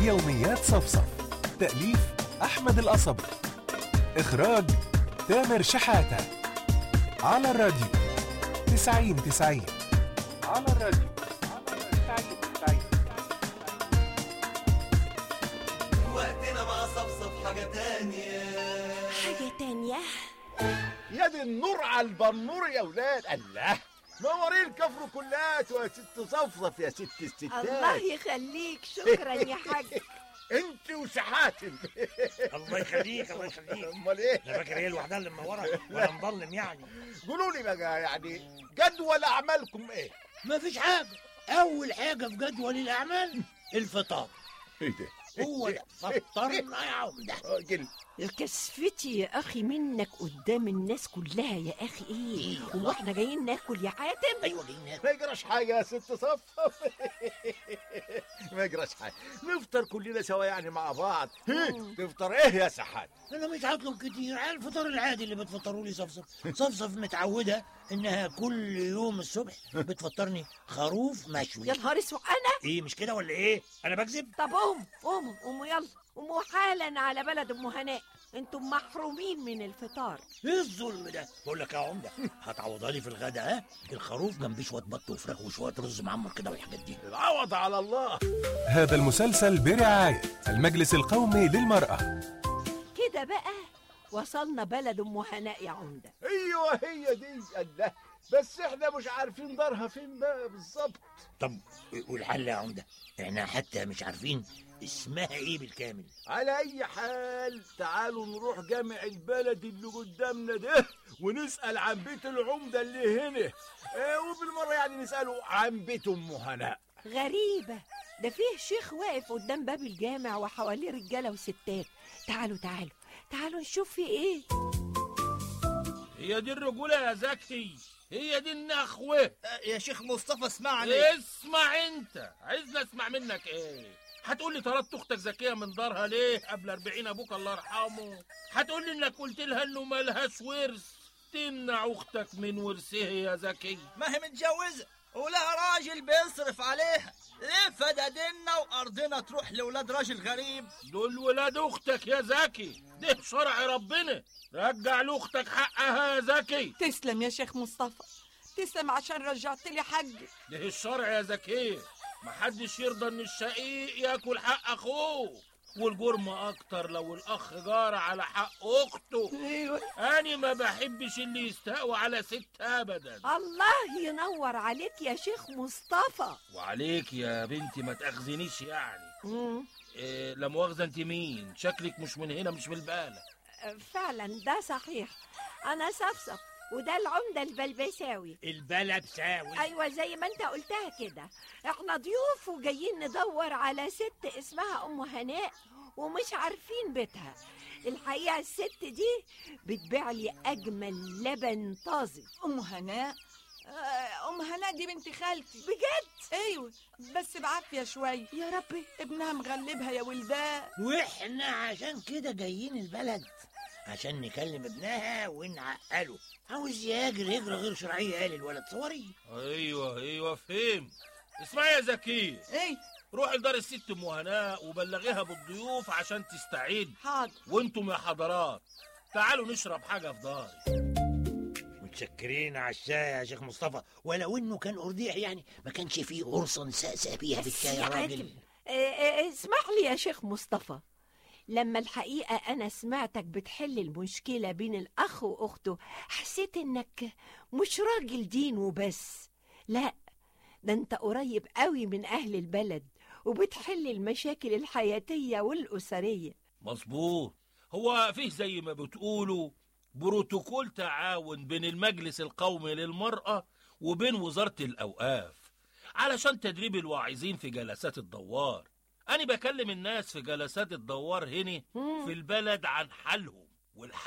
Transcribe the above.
يوميات صفصف تأليف أحمد القصبي إخراج تامر شحاتة على الراديو تسعين تسعين على الراديو تسعين تسعين وقتنا مع صفصف حاجة تانية حاجة تانية يا دي النور على البنور يا ولاد الله نورين الكفر كلات يا ست صفصف يا ست الستات الله يخليك شكرا يا حاج انت وشحاتم الله يخليك الله يخليك امال ايه انا فاكر هي لوحدها اللي منوره ولا مظلم يعني قولوا لي بقى يعني جدول اعمالكم ايه ما فيش حاجه اول حاجه في جدول الاعمال الفطار ايه ده هو ده فطرنا يا عمده راجل كسفتي يا اخي منك قدام الناس كلها يا اخي ايه إيه يا هو احنا جايين ناكل يا حاتم ايوه جايين ناكل ما يجراش حاجه يا ست صفصف ما يجراش حاجه نفطر كلنا سوا يعني مع بعض هي، تفطر ايه يا سحات انا مش هطلب كتير على الفطار العادي اللي بتفطروا لي صفصف صفصف متعوده انها كل يوم الصبح بتفطرني خروف مشوي يا نهار اسود انا ايه مش كده ولا ايه انا بكذب طب قوم قوموا قوموا يلا قوموا حالا على بلد ام هناء انتم محرومين من الفطار ايه الظلم ده بقول لك يا عمده هتعوضها لي في الغدا ها الخروف جنبيه شويه بط وفراخ وشويه رز معمر كده والحاجات دي العوض على الله هذا المسلسل برعاية المجلس القومي للمرأة كده بقى وصلنا بلد ام هناء يا عمده ايوه هي دي الله بس احنا مش عارفين دارها فين بقى بالظبط طب والحل يا عمده احنا حتى مش عارفين اسمها ايه بالكامل على اي حال تعالوا نروح جامع البلد اللي قدامنا ده ونسال عن بيت العمده اللي هنا اه وبالمره يعني نساله عن بيت ام هناء غريبة ده فيه شيخ واقف قدام باب الجامع وحواليه رجالة وستات تعالوا تعالوا تعالوا نشوف في ايه هي دي الرجولة يا زكي هي دي النخوة يا شيخ مصطفى اسمعني اسمع انت عايزني اسمع منك ايه هتقول لي طردت اختك زكيه من دارها ليه قبل 40 ابوك الله يرحمه هتقول لي انك قلت لها انه مالهاش ورث تمنع اختك من ورثها يا زكي ما هي متجوزة ولها راجل بيصرف عليها ليه فدادنا وارضنا تروح لولاد راجل غريب دول ولاد اختك يا زكي ده شرع ربنا رجع لاختك حقها يا زكي تسلم يا شيخ مصطفى تسلم عشان رجعت لي حقي ده الشرع يا زكي محدش يرضى ان الشقيق ياكل حق اخوه والجرم اكتر لو الاخ جار على حق اخته ايوه انا ما بحبش اللي يستقوى على ست ابدا الله ينور عليك يا شيخ مصطفى وعليك يا بنتي ما تاخذنيش يعني مم. إيه لا مؤاخذه انت مين شكلك مش من هنا مش من البالة فعلا ده صحيح انا صفصف وده العمدة البلبساوي البلد ساوي ايوه زي ما انت قلتها كده احنا ضيوف وجايين ندور على ست اسمها ام هناء ومش عارفين بيتها الحقيقه الست دي بتبيع لي اجمل لبن طازج ام هناء آه، ام هناء دي بنت خالتي بجد ايوه بس بعافيه شويه يا ربي ابنها مغلبها يا ولدان واحنا عشان كده جايين البلد عشان نكلم ابنها ونعقله عاوز يهاجر هجرة غير شرعية قال الولد صوري ايوه ايوه فهمت اسمعي يا زكي ايه روحي لدار الست ام هناء وبلغيها بالضيوف عشان تستعد حاضر وانتم يا حضرات تعالوا نشرب حاجه في داري متشكرين على الشاي يا شيخ مصطفى ولو انه كان ارضيح يعني ما كانش فيه قرصة نسقسق بيها بس بالشاي يا يا راجل عادل آه، آه، اسمح لي يا شيخ مصطفى لما الحقيقة أنا سمعتك بتحل المشكلة بين الأخ وأخته حسيت إنك مش راجل دين وبس لا ده أنت قريب قوي من أهل البلد وبتحل المشاكل الحياتية والأسرية مظبوط هو فيه زي ما بتقولوا بروتوكول تعاون بين المجلس القومي للمرأة وبين وزارة الأوقاف علشان تدريب الواعظين في جلسات الدوار أنا بكلم الناس في جلسات الدوار هنا في البلد عن حالهم والحل